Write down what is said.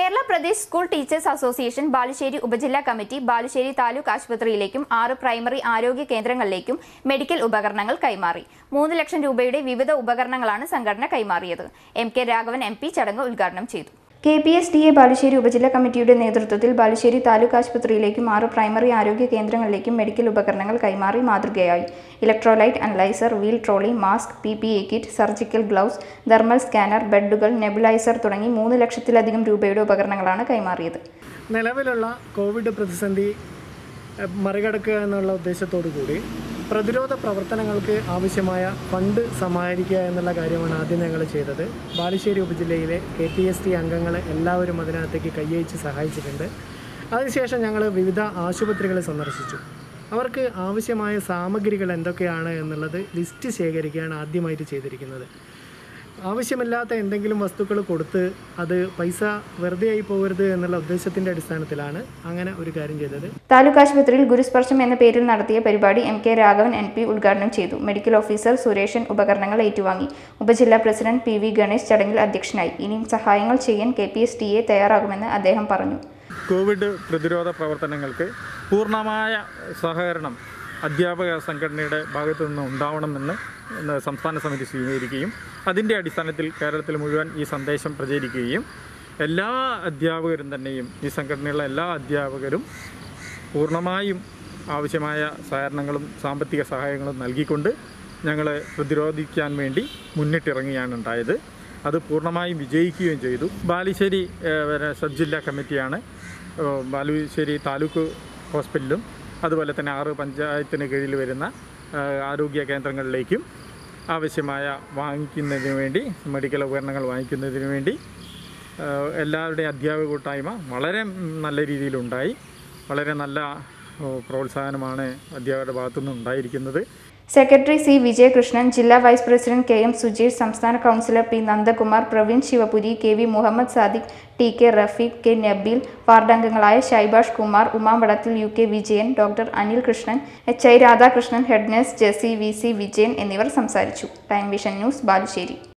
Kerala Pradesh school teachers association Balussery ഉപജില്ലാ committee Balussery taluk ആശുപത്രിയിലേക്കും ആറ് primary ആരോഗ്യ കേന്ദ്രങ്ങളിലേക്കും മെഡിക്കൽ ഉപകരണങ്ങൾ കൈമാറി മൂന്ന് ലക്ഷം രൂപയുടെ വിവിധ ഉപകരണങ്ങളാണ് സംഘടന കൈമാറിയത് M K Raghavan M P ചടങ്ങ് ഉദ്ഘാടനം ചെയ്തു K P S T A Balussery ഉപജില്ലാ കമ്മിറ്റിയുടെ നേതൃത്വത്തിൽ ബാലുശ്ശേരി താലൂക്ക് ആശുപത്രിയിലേക്കും ആറ് പ്രൈമറി ആരോഗ്യ കേന്ദ്രങ്ങളിലേക്കും മെഡിക്കൽ ഉപകരണങ്ങൾ കൈമാറി മാതൃകയായി electrolyte analyser wheel trolley mask P P E kit surgical gloves thermal scanner ബെഡുകൾ നെബുലൈസർ തുടങ്ങി മൂന്ന് ലക്ഷത്തിലധികം രൂപയുടെ ഉപകരണങ്ങളാണ് കൈമാറിയത് നിലവിലുള്ള കോവിഡ് പ്രതിസന്ധി എഹ്, മറികടക്കുക എന്നുള്ള ഉദ്ദേശത്തോടു കൂടി പ്രതിരോധ പ്രവർത്തനങ്ങൾക്ക് ആവശ്യമായ ഫണ്ട് സമാഹരിക്കുക എന്നുള്ള കാര്യമാണ് ആദ്യം ഞങ്ങൾ ചെയ്തത് ബാലുശ്ശേരി ഉപജില്ലയിലെ കെ ടി എസ് ടി അംഗങ്ങളെ എല്ലാവരും അതിനകത്തേക്ക് കൈയച്ച് സഹായിച്ചിട്ടുണ്ട് അതിനുശേഷം ഞങ്ങൾ വിവിധ ആശുപത്രികൾ സന്ദർശിച്ചു അവർക്ക് ആവശ്യമായ സാമഗ്രികൾ എന്തൊക്കെയാണ് എന്നുള്ളത് ലിസ്റ്റ് ശേഖരിക്കുകയാണ് ആദ്യമായിട്ട് ചെയ്തിരിക്കുന്നത് ആവശ്യമില്ലാത്ത എന്തെങ്കിലും വസ്തുക്കൾ കൊടുത്ത് അത് പൈസ വെറുതെ ആയി പോകരുത് എന്നുള്ള ഉദ്ദേശത്തിൻ്റെ അടിസ്ഥാനത്തിലാണ് അങ്ങനെ ഒരു കാര്യം ചെയ്തത് താലൂക്ക് ആശുപത്രിയിൽ ഗുരുസ്പർശം എന്ന പേരിൽ നടത്തിയ പരിപാടി M K Raghavan M P ഉദ്ഘാടനം ചെയ്തു മെഡിക്കൽ ഓഫീസർ സുരേഷൻ ഉപകരണങ്ങൾ ഏറ്റുവാങ്ങി ഉപജില്ലാ പ്രസിഡന്റ് പി വി ഗണേശ് ചടങ്ങിൽ അധ്യക്ഷനായി ഇനിയും സഹായങ്ങൾ ചെയ്യാൻ K P S T A തയ്യാറാകുമെന്ന് അദ്ദേഹം പറഞ്ഞു കോവിഡ് പ്രതിരോധ പ്രവർത്തനങ്ങൾക്ക് പൂർണ്ണമായ സഹകരണം അധ്യാപക സംഘടനയുടെ ഭാഗത്തു നിന്ന് ഉണ്ടാവണമെന്ന് ഇന്ന് സംസ്ഥാന സമിതി സ്വീകരിക്കുകയും അതിൻ്റെ അടിസ്ഥാനത്തിൽ കേരളത്തിൽ മുഴുവൻ ഈ സന്ദേശം പ്രചരിക്കുകയും എല്ലാ അധ്യാപകരും തന്നെയും ഈ സംഘടനയുള്ള എല്ലാ അധ്യാപകരും പൂർണ്ണമായും ആവശ്യമായ സഹകരണങ്ങളും സാമ്പത്തിക സഹായങ്ങളും നൽകിക്കൊണ്ട് ഞങ്ങൾ പ്രതിരോധിക്കാൻ വേണ്ടി മുന്നിട്ടിറങ്ങുകയാണ് ഉണ്ടായത് അത് പൂർണ്ണമായും വിജയിക്കുകയും ചെയ്തു ബാലുശ്ശേരി ഏഹ്, പിന്നെ സബ് ജില്ലാ കമ്മിറ്റിയാണ് ഏഹ്, ബാലുശ്ശേരി താലൂക്ക് ഹോസ്പിറ്റലും അതുപോലെ തന്നെ ആറ് പഞ്ചായത്തിന് കീഴിൽ വരുന്ന ഏഹ്, ആരോഗ്യ കേന്ദ്രങ്ങളിലേക്കും ആവശ്യമായ വാങ്ങിക്കുന്നതിന് വേണ്ടി മെഡിക്കൽ ഉപകരണങ്ങൾ വാങ്ങിക്കുന്നതിന് വേണ്ടി ഏഹ്, എല്ലാവരുടെയും അധ്യാപക കൂട്ടായ്മ വളരെ ഉം, നല്ല രീതിയിലുണ്ടായി വളരെ നല്ല ഓ, പ്രോത്സാഹനമാണ് അധ്യാപകരുടെ ഭാഗത്തുനിന്ന് ഉണ്ടായിരിക്കുന്നത് സെക്രട്ടറി സി വിജയകൃഷ്ണൻ ജില്ലാ vice president K M Sujeesh സംസ്ഥാന councillor P Nandakumar Praveen Shivapuri K V Muhammad Sadiq T K Rafeeq K Nabeel വാർഡംഗങ്ങളായ ഷൈബാഷ് കുമാർ ഉമാമ്പടത്തിൽ U K Vijayan doctor Anil Krishnan H I Radhakrishnan head nurse Jessy V C Vijayan എന്നിവർ സംസാരിച്ചു ടൈം വിഷൻ ന്യൂസ് ബാലുശ്ശേരി